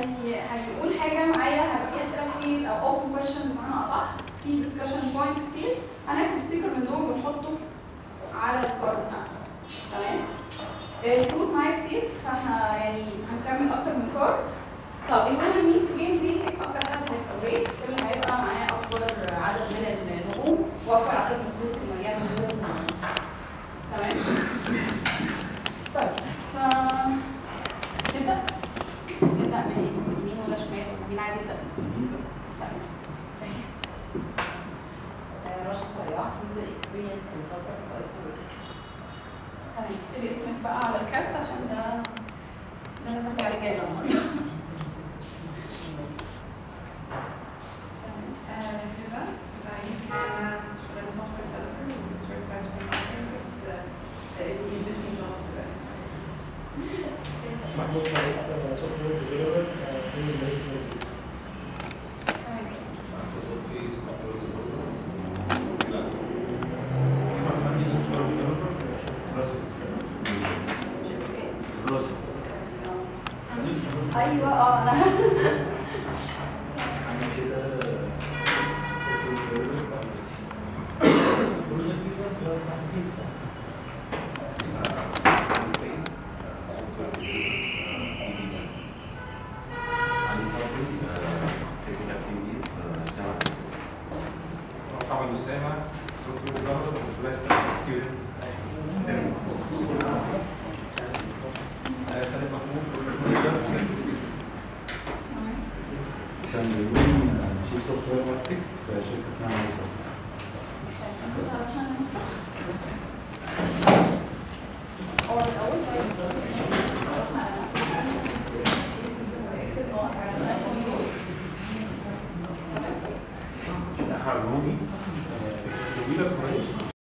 هي هيقول حاجه معايا هيبقى فيها اسئله كتير او اوبن كويشنز بمعنى اصح في ديسكشن بوينتس كتير هناخد ستيكر من دول ونحطه على الكارد بتاعنا تمام الكروت معايا كتير فاحنا يعني هنكمل اكتر من كارد طب الوينر مين في الجيم دي اكتر حد هيبقى بريك اللي هيبقى معاه اكبر عدد من النجوم واكبر عدد من الكروت المليانه نجوم تمام طيب ف نبدا نبدا من ايه؟ من يمين ولا شمال؟ مين عايز يبدا؟ طيب. رشا صياح user experience consultant for Economics. تمام اكتبي اسمك بقى على الكارت عشان ده ده اللي تاخدي عليه جايزه النهارده آه، كده يبقى يمكن انا شغاله سوفت وير ديفلوبر وسيرتيفايد سكرين رايتر بس آه، اللي يدرسني جافا دلوقتي محمود فريق سوفت وير ديفلوبر في الاسم محمد يوسف سوفت وير ديفلوبر راسل راسل ايوه اه انا انا كده بروجكت ليدر كلاس تحديد صح محمد أسامة سوفت وير ديفلوبر وسيلفستر ستيودنت خالد محمود مانجر في شركة هشام بيومي شيف سوفت وير ماركتنج في شركه اسمها مايكروسوفت هو الاول طيب اكتب اسمك على الأقل. حرموني طويله كويس